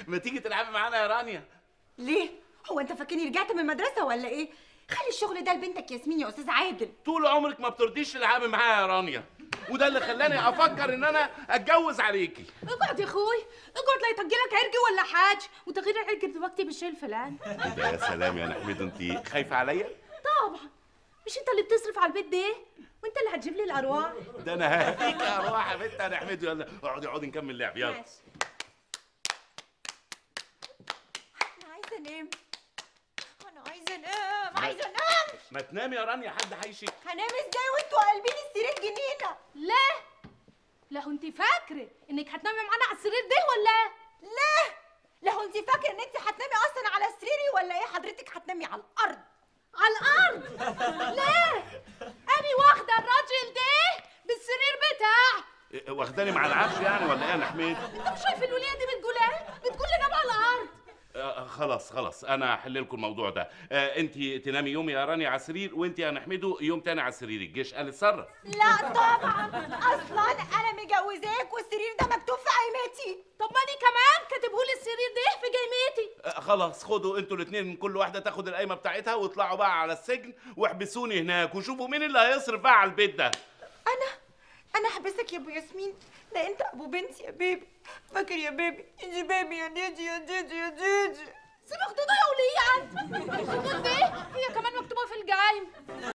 ما تيجي تلعبي معانا يا رانيا ليه هو انت فاكرني رجعت من المدرسه ولا ايه خلي الشغل ده لبنتك ياسمين يا استاذ عادل طول عمرك ما بترضيش تلعبي معايا يا رانيا وده اللي خلاني افكر ان انا اتجوز عليكي اقعد يا اخوي اقعد لا يطجلك عرق ولا حاجه وتغيير العرق دلوقتي بالشيء الفلاني إيه ده يا سلام يا نحمد انت خايفه عليا طبعا مش انت اللي بتصرف على البيت ده وانت اللي هتجيب لي الارواح ده انا هديك ارواح يا بنت يا نحمد يلا اقعدي اقعدي نكمل لعب يلا ماشي انا عايزه انام انا عايزه انام عايزه انام ما تنامي يا رانيا حد هيشك هنام ازاي وانتوا قلبين السرير جنينه لا لا هو انت فاكره انك هتنامي معانا على السرير ده ولا لا لا هو انت فاكره ان انت هتنامي اصلا على سريري ولا ايه حضرتك هتنامي على الارض على الارض لا انا واخده الراجل ده بالسرير بتاعي إيه، واخداني مع العفش يعني ولا ايه يا نحمد انت مش شايف الوليه دي بتقول ايه بتقول لي نام على الارض آه خلاص خلاص انا هحل لكم الموضوع ده آه انت تنامي يوم يا رانيا على السرير وانت يا نحمدو يوم تاني على السرير الجيش قال اتصرف لا طبعا اصلا انا مجوزاك والسرير ده مكتوب في قايمتي طب ما انا كمان كاتبهولي السرير ده في جيمتي آه خلاص خدوا انتوا الاثنين كل واحده تاخد القايمه بتاعتها واطلعوا بقى على السجن واحبسوني هناك وشوفوا مين اللي هيصرف بقى على البيت ده انا انا حبسك يا ابو ياسمين ده انت ابو بنتي يا بيبي فاكر يا بيبي يا بيبي يا ديدي يا ديدي يا ديدي سيب خدودها يا وليه انت الخدود دي هي كمان مكتوبه في الجايم